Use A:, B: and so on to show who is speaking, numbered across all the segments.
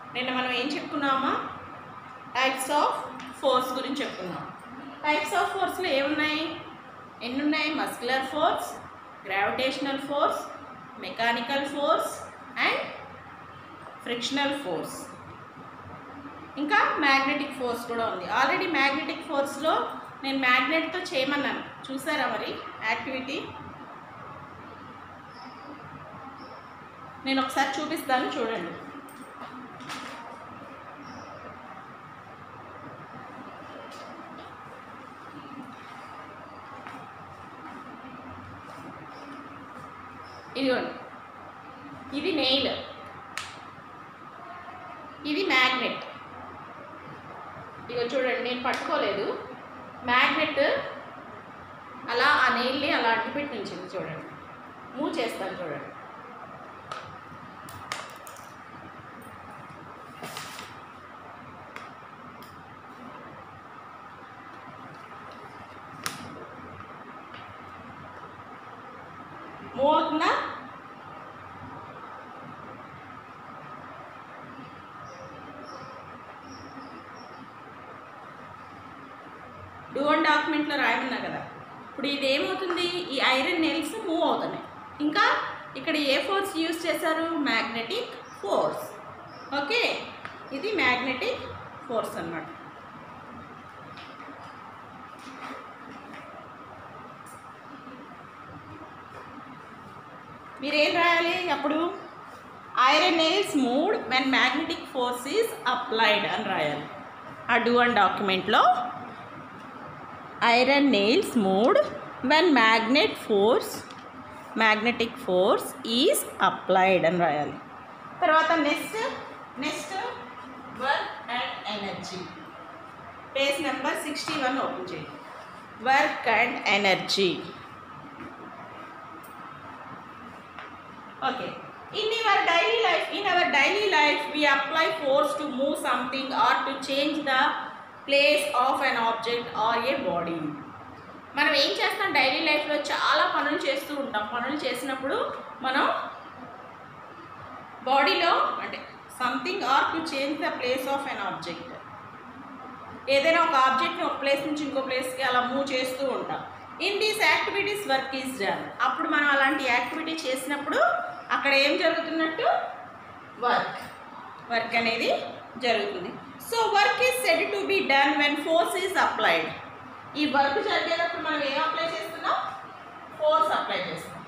A: నిన్న మనం ఏం చెప్పుకున్నామా టైప్స్ ఆఫ్ ఫోర్స్ గురించి చెప్పుకున్నాం టైప్స్ ఆఫ్ ఫోర్స్లో ఏమున్నాయి ఎన్ని ఉన్నాయి muscular force gravitational force mechanical force and frictional force ఇంకా మ్యాగ్నెటిక్ ఫోర్స్ కూడా ఉంది ఆల్రెడీ మ్యాగ్నెటిక్ ఫోర్స్లో నేను మ్యాగ్నెట్తో చేయమన్నాను చూసారా మరి యాక్టివిటీ నేను ఒకసారి చూపిస్తాను చూడండి ఇదిగోండి ఇది నెయిల్ ఇది మ్యాగ్నెట్ ఇగో చూడండి నేను పట్టుకోలేదు మ్యాగ్నెట్ అలా ఆ నెయిల్ని అలా అడ్డుపెట్టి ఉంచింది చూడండి మూవ్ చేస్తాను చూడండి మూవ్ అవుతుందా డూ అండ్ డాక్యుమెంట్లో రాయమన్నా కదా ఇప్పుడు ఇది ఏమవుతుంది ఈ ఐరన్ నెయిల్స్ మూవ్ అవుతున్నాయి ఇంకా ఇక్కడ ఏ ఫోర్స్ యూజ్ చేశారు మ్యాగ్నెటిక్ ఫోర్స్ ఓకే ఇది మ్యాగ్నెటిక్ ఫోర్స్ అన్నమాట మీరేం రాయాలి అప్పుడు iron nails moved when magnetic force is applied అని రాయాలి ఆ డూ అండ్ డాక్యుమెంట్లో iron nails moved when magnet force magnetic force is applied అని రాయాలి తర్వాత next next work and energy page number sixty one open చేయండి work and energy okay in our daily life in our daily life we apply force to move something or to change the place of an object or a body మనం ఏం చేస్తాం daily లైఫ్లో చాలా పనులు చేస్తూ ఉంటాం పనులు చేసినప్పుడు మనం బాడీలో అంటే something or to change the place of an object ఏదైనా ఒక ఆబ్జెక్ట్ని ఒక ప్లేస్ నుంచి ఇంకో ప్లేస్కి అలా మూవ్ చేస్తూ ఉంటాం in these activities work is done అప్పుడు మనం అలాంటి యాక్టివిటీ చేసినప్పుడు అక్కడ ఏం జరుగుతున్నట్టు వర్క్ వర్క్ అనేది జరుగుతుంది so work is said to be done when force is applied ఈ వర్క్ జరిగేటప్పుడు మనం ఏం అప్లై చేస్తున్నాం ఫోర్స్ అప్లై చేస్తున్నాం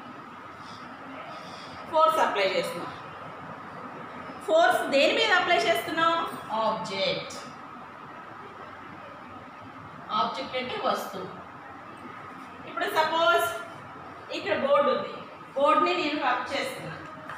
A: ఫోర్స్ అప్లై చేస్తున్నాం ఫోర్స్ దేని మీద అప్లై చేస్తున్నాం ఆబ్జెక్ట్ ఆబ్జెక్ట్ అంటే వస్తువు ఇప్పుడు సపోజ్ ఇక్కడ బోర్డు ఉంది బోర్డుని నేను రబ్ చేస్తున్నాను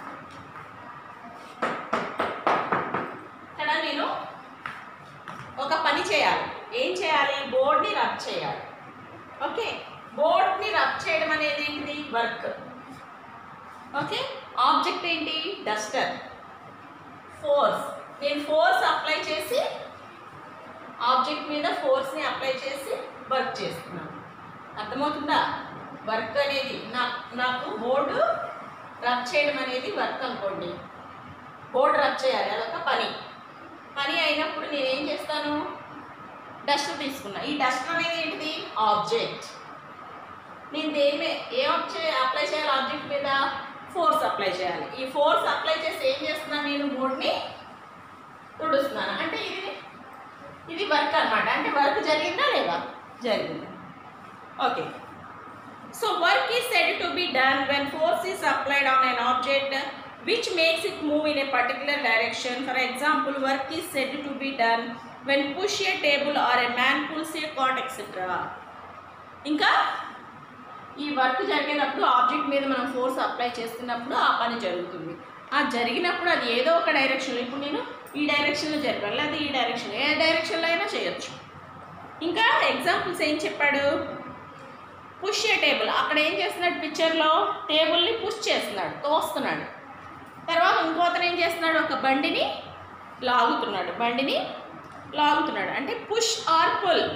A: ఇక్కడ నేను ఒక పని చేయాలి ఏం చేయాలి బోర్డ్ని రబ్ చేయాలి ఓకే బోర్డ్ని రబ్ చేయడం అనేది ఏంటిది వర్క్ ఓకే ఆబ్జెక్ట్ ఏంటి డస్టర్ ఫోర్స్ నేను ఫోర్స్ అప్లై చేసి ఆబ్జెక్ట్ మీద ఫోర్స్ని అప్లై చేసి వర్క్ చేస్తున్నాను అర్థమవుతుందా వర్క్ అనేది నా నాకు బోర్డు రబ్ చేయడం అనేది వర్క్ అనుకోండి బోర్డు రబ్ చేయాలి అదొక పని పని అయినప్పుడు నేను ఏం చేస్తాను డస్టర్ తీసుకున్నా ఈ డస్టర్ అనేది ఏంటిది ఆబ్జెక్ట్ నేను దేని మీద ఏ ఆబ్జెక్ట్ అప్లై చేయాలి ఆబ్జెక్ట్ మీద ఫోర్స్ అప్లై చేయాలి ఈ ఫోర్స్ అప్లై చేసి ఏం చేస్తున్నాను నేను బోర్డ్ని తుడుస్తున్నాను అంటే ఇది ఇది వర్క్ అన్నమాట అంటే వర్క్ జరిగిందా లేదా జరిగింది okay so work is said to be done when force is applied on an object which makes it move in a particular direction for example work is said to be done when push a table or a man pulls a cot etc ఇంకా ఈ work జరిగేటప్పుడు object మీద మనం force apply చేస్తున్నప్పుడు ఆ పని జరుగుతుంది ఆ జరిగినప్పుడు అది ఏదో ఒక డైరెక్షన్లో ఇప్పుడు నేను ఈ డైరెక్షన్లో జరగాలి లేదా ఈ డైరెక్షన్ ఏ డైరెక్షన్లో అయినా చేయొచ్చు ఇంకా ఎగ్జాంపుల్స్ ఏం చెప్పాడు పుష్ ఏ టేబుల్ అక్కడ ఏం చేస్తున్నాడు పిక్చర్లో టేబుల్ని పుష్ చేస్తున్నాడు తోస్తున్నాడు తర్వాత ఇంకోతను ఏం చేస్తున్నాడు ఒక బండిని లాగుతున్నాడు బండిని లాగుతున్నాడు అంటే push or pull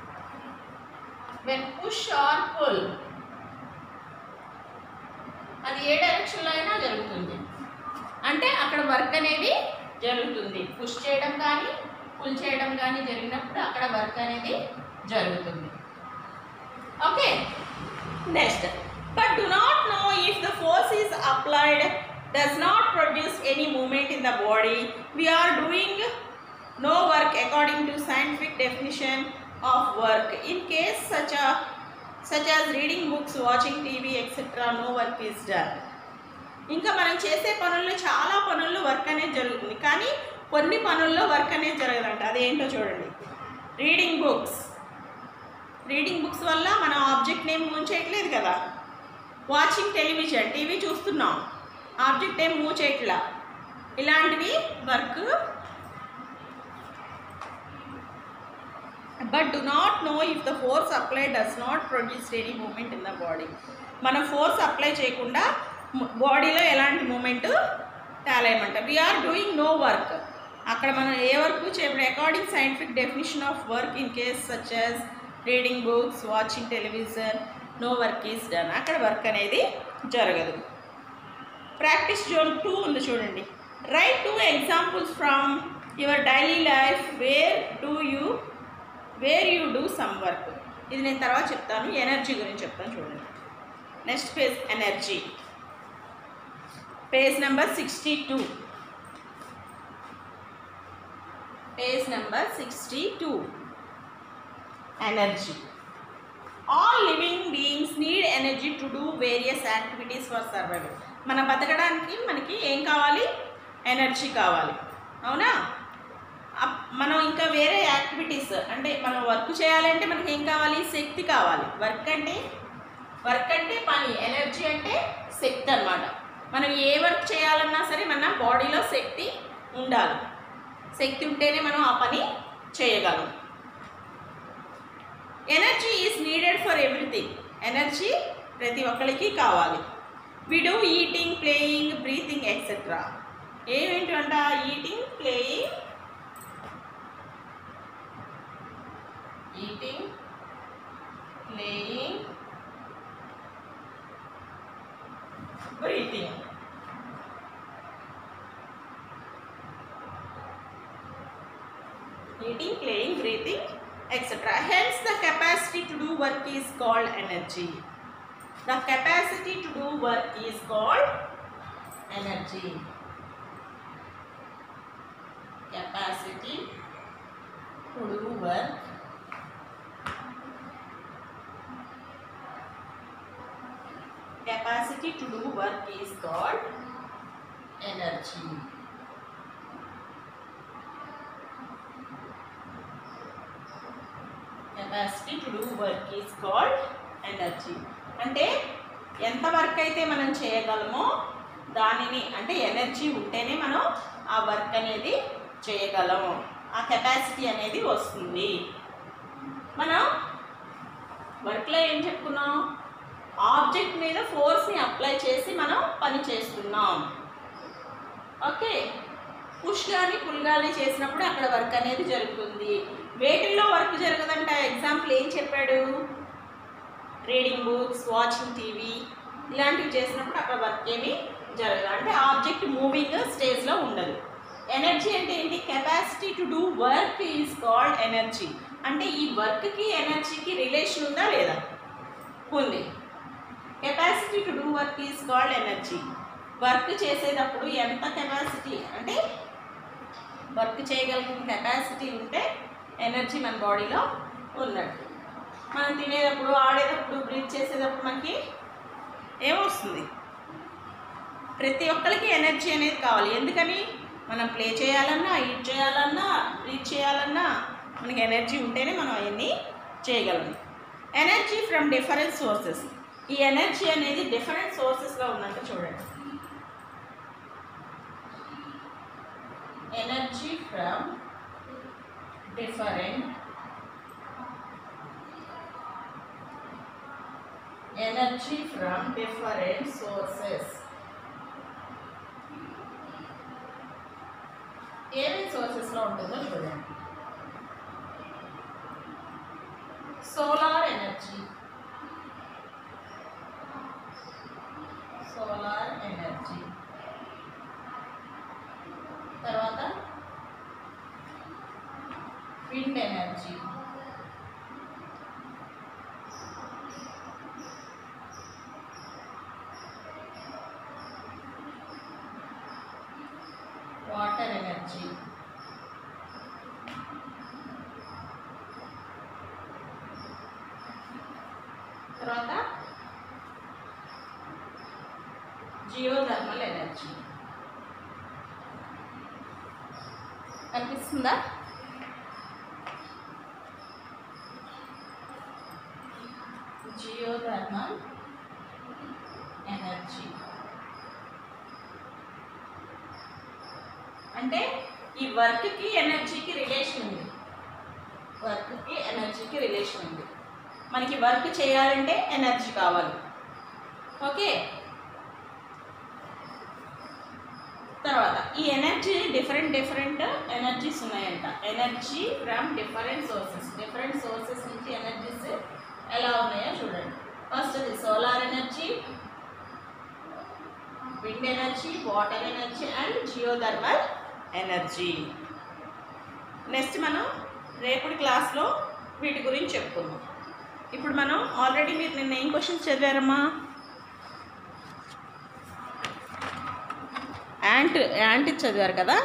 A: when push or pull అది ఏ డైరెక్షన్లో అయినా జరుగుతుంది అంటే అక్కడ వర్క్ అనేది జరుగుతుంది పుష్ చేయడం కానీ పుల్ చేయడం కానీ జరిగినప్పుడు అక్కడ వర్క్ అనేది జరుగుతుంది okay next but do not know if the force is applied does not produce any moment in the body we're doing no work according to scientific definition of work in case such a such as reading books watching tv etc no work is done ఇంకా మనం చేసే పనుల్లో చాలా పనుల్లో work అనేది జరుగుతుంది కానీ కొన్ని పనుల్లో వర్క్ అనేది జరగదంట అదేంటో చూడండి రీడింగ్ బుక్స్ రీడింగ్ బుక్స్ వల్ల మనం ఆబ్జెక్ట్ నేమ్ మూవ్ చేయట్లేదు కదా వాచింగ్ టెలివిజన్ టీవీ చూస్తున్నాం ఆబ్జెక్ట్ ఏం మూవ్ చేయట్లా ఇలాంటివి work but do not know if the force apply does not produce any moment in the body మనం ఫోర్స్ అప్లై చేయకుండా బాడీలో ఎలాంటి మూమెంట్ తేలేయమంట వీఆర్ డూయింగ్ నో వర్క్ అక్కడ మనం ఏ వర్క్ చేయడం according scientific definition of work in case such as reading books watching television no work is done అక్కడ వర్క్ అనేది జరగదు ప్రాక్టీస్ జోన్ టూ ఉంది చూడండి write two examples from your daily life where do you where you do some work ఇది నేను తర్వాత చెప్తాను energy గురించి చెప్తాను చూడండి next page energy page number sixty two page number sixty two energy all living beings need energy to do various activities for survival మనం బతకడానికి మనకి ఏం కావాలి ఎనర్జీ కావాలి అవునా అప్- మనం ఇంకా వేరే యాక్టివిటీస్ అంటే మనం వర్క్ చేయాలంటే మనకి ఏం కావాలి శక్తి కావాలి వర్క్ అంటే వర్క్ అంటే పని ఎనర్జీ అంటే శక్తి అన్నమాట మనం ఏ వర్క్ చేయాలన్నా సరే మన బాడీలో శక్తి ఉండాలి శక్తి ఉంటేనే మనం ఆ పని చేయగలం energy is needed for everything energy ప్రతి ఒక్కరికి కావాలి we do eating playing breathing etcetera ఏమేంటంట eating playing eating playing breathing eating, playing, breathing, etc. Hence, the capacity to do work is called energy. The capacity to do work is called energy. Capacity to do work. Capacity to do work is called energy. Capacity to do work is called energy అంటే ఎంత work అయితే మనం చేయగలమో దానిని అంటే energy ఉంటేనే మనం ఆ వర్క్ అనేది చేయగలం ఆ కెపాసిటీ అనేది వస్తుంది మనం వర్క్లో ఏం చెప్పుకున్నాం ఆబ్జెక్ట్ మీద ఫోర్స్ని అప్లై చేసి మనం పని చేస్తున్నాం ఓకే పుష్ కానీ పుల్ కానీ చేసినప్పుడు అక్కడ వర్క్ అనేది జరుగుతుంది వేటిల్లో వర్క్ జరగదంట ఎగ్జాంపుల్ ఏం చెప్పాడు రీడింగ్ బుక్స్ వాచింగ్ టీవీ ఇలాంటివి చేసినప్పుడు అక్కడ వర్క్ ఏమి జరగదు అంటే ఆబ్జెక్ట్ మూవింగ్ స్టేజ్లో ఉండదు ఎనర్జీ అంటే ఏంటి capacity to do work is called energy అంటే ఈ వర్క్కి ఎనర్జీకి రిలేషన్ ఉందా లేదా ఉంది capacity to do work is called energy work చేసేటప్పుడు ఎంత కెపాసిటీ అంటే వర్క్ చేయగలిగిన కెపాసిటీ ఉంటే ఎనర్జీ మన బాడీలో ఉన్నట్టు మనం తినేటప్పుడు ఆడేటప్పుడు బ్రీత్ చేసేటప్పుడు మనకి ఏమొస్తుంది ప్రతి ఒక్కరికి ఎనర్జీ అనేది కావాలి ఎందుకని మనం ప్లే చేయాలన్నా ఈట్ చేయాలన్నా బ్రీత్ చేయాలన్నా మనకి ఎనర్జీ ఉంటేనే మనం అవన్నీ చేయగలం ఎనర్జీ ఫ్రమ్ డిఫరెంట్ సోర్సెస్ ఈ ఎనర్జీ అనేది డిఫరెంట్ సోర్సెస్లో ఉందంటే చూడండి energy from different energy from different sources ఏమేమి సోర్సెస్లో ఉంటుందో చూడండి సోలార్ ఎనర్జీ సోలార్ ఎనర్జీ తర్వాత విండ్ ఎనర్జీ వాటర్ ఎనర్జీ తర్వాత జియోథర్మల్ ఎనర్జీ కనిపిస్తుందా జియోథర్మల్ ఎనర్జీ అంటే ఈ వర్క్కి ఎనర్జీకి రిలేషన్ ఉంది వర్క్కి ఎనర్జీకి రిలేషన్ ఉంది మనకి వర్క్ చేయాలంటే ఎనర్జీ కావాలి ఓకే తర్వాత ఈ ఎనర్జీ డిఫరెంట్ డిఫరెంట్ ఎనర్జీస్ ఉన్నాయంట energy from different sources different sources నుంచి ఎనర్జీస్ ఎలా ఉన్నాయో చూడండి ఫస్ట్ ఇది solar energy wind energy water energy and geothermal energy next మనం రేపటి క్లాస్లో వీటి గురించి చెప్పుకుందాం ఇప్పుడు మనం ఆల్రెడీ మీరు నిన్న ఏం క్వశ్చన్స్ చదివారమ్మా యాంట్ యాంట్ చదివారు కదా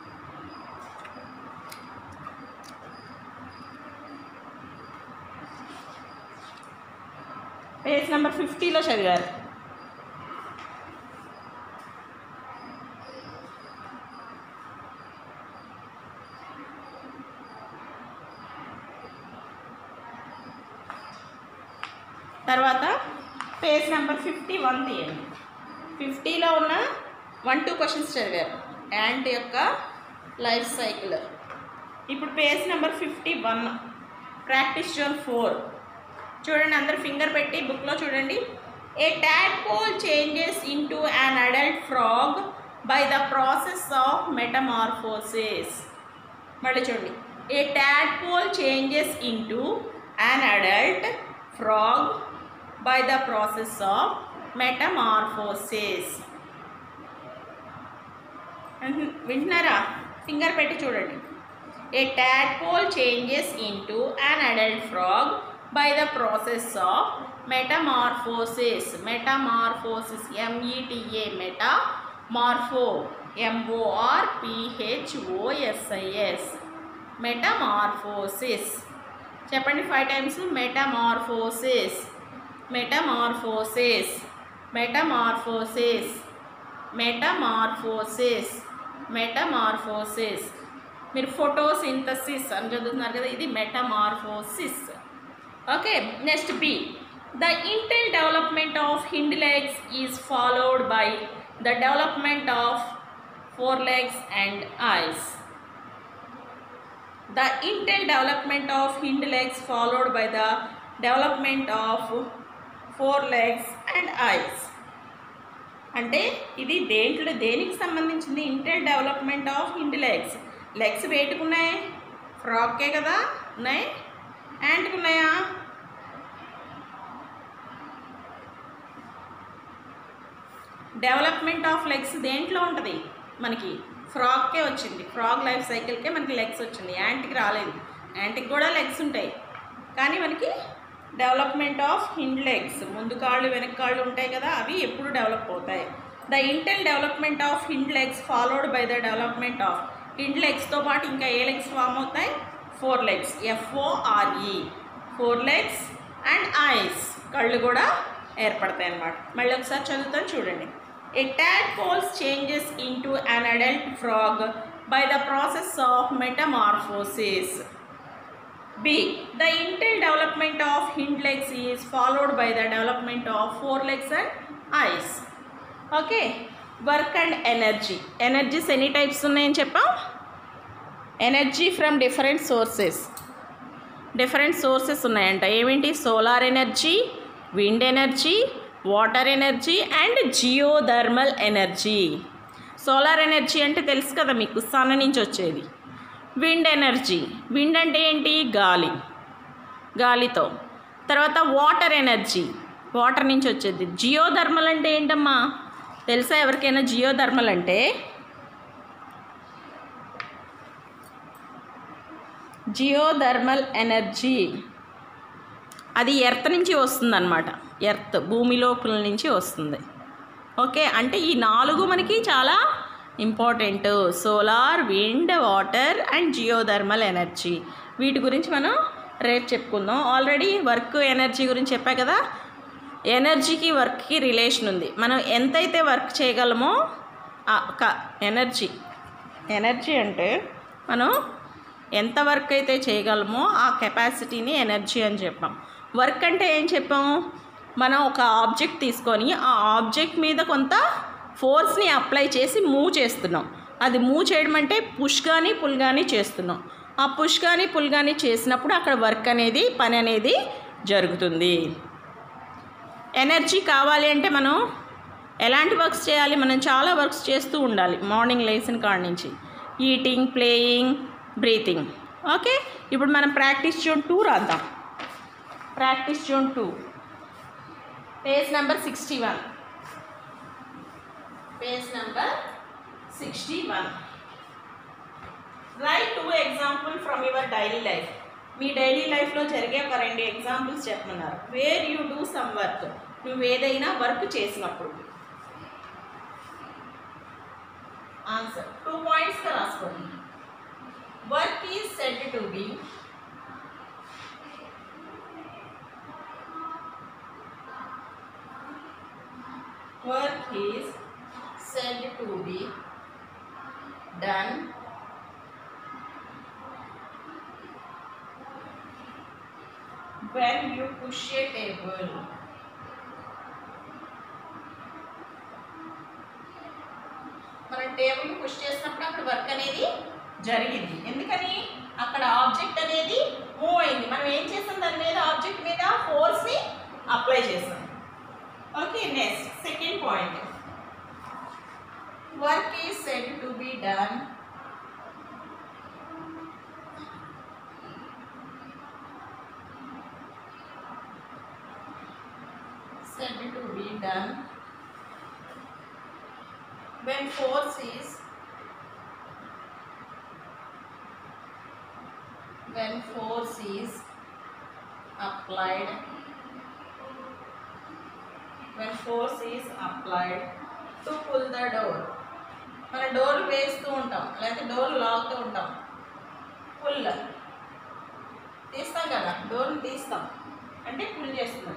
A: పేజ్ నెంబర్ ఫిఫ్టీలో చదివారు తర్వాత పేజ్ నెంబర్ ఫిఫ్టీ వన్ తీయండి ఫిఫ్టీలో ఉన్న వన్ టూ క్వశ్చన్స్ చదివారు యాంట్ యొక్క లైఫ్ సైకిల్ ఇప్పుడు page number fifty one practice zone four చూడండి అందరు ఫింగర్ పెట్టి బుక్లో చూడండి a tadpole changes into an adult frog by the process of metamorphosis మళ్ళీ చూడండి a tadpole changes into an adult frog by the process of metamorphosis వింటున్నారా finger పెట్టి చూడండి a tadpole changes into an adult frog by the process of metamorphosis metamorphosis m-e-t-a metamorpho m-o-r-p-h-o-s-i-s metamorphosis చెప్పండి five times metamorphosis metamorphosis metamorphosis metamorphosis metamorphosis మీరు photosynthesis అని చదువుతున్నారు కదా ఇది metamorphosis okay next B the initial development of hind legs is followed by the development of fore legs and eyes the intel development of hind legs followed by the development of forelegs and eyes అంటే ఇది దేంట్లో దేనికి సంబంధించింది initial development of hind legs legs వేటుకున్నాయి ఫ్రాక్కే కదా ఉన్నాయి యాంట్కి ఉన్నాయా డెవలప్మెంట్ ఆఫ్ లెగ్స్ దేంట్లో ఉంటుంది మనకి ఫ్రాక్కే వచ్చింది ఫ్రాగ్ లైఫ్ సైకిల్కే మనకి లెగ్స్ వచ్చింది యాంట్కి రాలేదు యాంట్కి కూడా లెగ్స్ ఉంటాయి కానీ మనకి డెవలప్మెంట్ ఆఫ్ హిండ్ లెగ్స్ ముందు కాళ్ళు వెనక కాళ్ళు ఉంటాయి కదా అవి ఎప్పుడు డెవలప్ అవుతాయి the initial development of hind legs followed by the development of hind లెగ్స్తో పాటు ఇంకా ఏ లెగ్స్ ఫామ్ అవుతాయి fore legs F O R E fore legs and eyes కళ్ళు కూడా ఏర్పడతాయి అన్నమాట మళ్ళీ ఒకసారి చదువుతాను చూడండి ఏ tadpoles changes into an adult frog by the process of metamorphosis. B. The intel development of hind legs is followed by the development of forelegs and eyes. Okay work and energy energies any types ఉన్నాయని చెప్పాం energy from different sources different sources ఉన్నాయంట ఏమిటి solar energy wind energy water energy and geothermal energy solar energy అంటే తెలుసు కదా మీకు sun నుంచి వచ్చేది విండ్ ఎనర్జీ విండ్ అంటే ఏంటి గాలి గాలితో తర్వాత వాటర్ ఎనర్జీ వాటర్ నుంచి వచ్చేది జియోథర్మల్ అంటే ఏంటమ్మా తెలుసా ఎవరికైనా జియోథర్మల్ అంటే జియోథర్మల్ ఎనర్జీ అది ఎర్త్ నుంచి వస్తుందన్నమాట ఎర్త్ భూమి లోపల నుంచి వస్తుంది ఓకే అంటే ఈ నాలుగు మనకి చాలా important solar wind water and geothermal energy వీటి గురించి మనం రేపు చెప్పుకుందాం ఆల్రెడీ వర్క్ ఎనర్జీ గురించి చెప్పా కదా ఎనర్జీకి వర్క్కి రిలేషన్ ఉంది మనం ఎంతైతే వర్క్ చేయగలమో ఎనర్జీ ఎనర్జీ అంటే మనం ఎంత వర్క్ అయితే చేయగలమో ఆ కెపాసిటీని ఎనర్జీ అని చెప్పాం వర్క్ అంటే ఏం చెప్పాము మనం ఒక ఆబ్జెక్ట్ తీసుకొని ఆ ఆబ్జెక్ట్ మీద కొంత ఫోర్స్ని అప్లై చేసి మూవ్ చేస్తున్నాం అది మూవ్ చేయడం అంటే పుష్ కానీ పుల్ కానీ చేస్తున్నాం ఆ పుష్ కానీ పుల్ కానీ చేసినప్పుడు అక్కడ వర్క్ అనేది పని అనేది జరుగుతుంది ఎనర్జీ కావాలి అంటే మనం ఎలాంటి వర్క్స్ చేయాలి మనం చాలా వర్క్స్ చేస్తూ ఉండాలి మార్నింగ్ లేచిన కాడ నుంచి ఈటింగ్ ప్లేయింగ్ బ్రీతింగ్ ఓకే ఇప్పుడు మనం ప్రాక్టీస్ జోన్ టూ రాద్దాం practice zone two page number sixty one page number sixty one write two example from your daily life మీ డైలీ లైఫ్లో జరిగే ఒక రెండు ఎగ్జాంపుల్స్ చెప్పమన్నారు where you do some work నువ్వు ఏదైనా వర్క్ చేసినప్పుడు ఆన్సర్ టూ పాయింట్స్గా రాసుకోండి work is said to be work is said to be done when you push a table మనం టేబుల్ పుష్ చేసినప్పుడు అక్కడ వర్క్ అనేది జరిగింది ఎందుకని అక్కడ ఆబ్జెక్ట్ అనేది మూవ్ అయింది మనం ఏం చేసాం దాని మీద ఆబ్జెక్ట్ మీద ఫోర్స్ని అప్లై చేసాం okay next second point work is said to be done said to be done when force is when force is applied when force is applied to pull the door మన door వేస్తూ ఉంటాం లేకపోతే door లాగుతూ ఉంటాం pull తీస్తాం కదా డోర్ని తీస్తాం అంటే పుల్ చేస్తున్నాం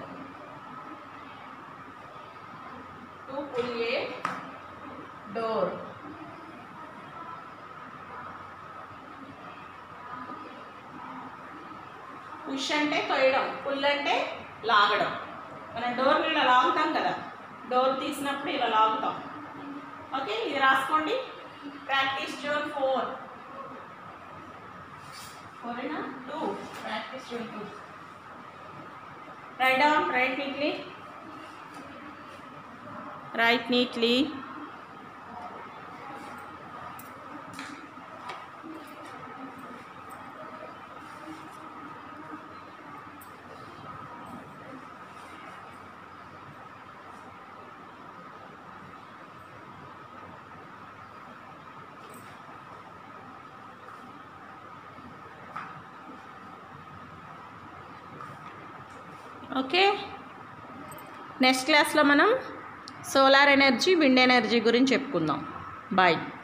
A: to pull a door push అంటే తొయ్యడం పుల్ అంటే లాగడం మనం డోర్ని ఇలా లాగుతాం కదా డోర్ తీసినప్పుడు ఇలా లాగుతాం ఓకే ఇది రాసుకోండి ప్రాక్టీస్ జోన్ ఫోర్ ఫోరేనా two practice zone two write down write neatly write neatly okay next క్లాస్లో మనం సోలార్ ఎనర్జీ విండ్ ఎనర్జీ గురించి చెప్పుకుందాం బాయ్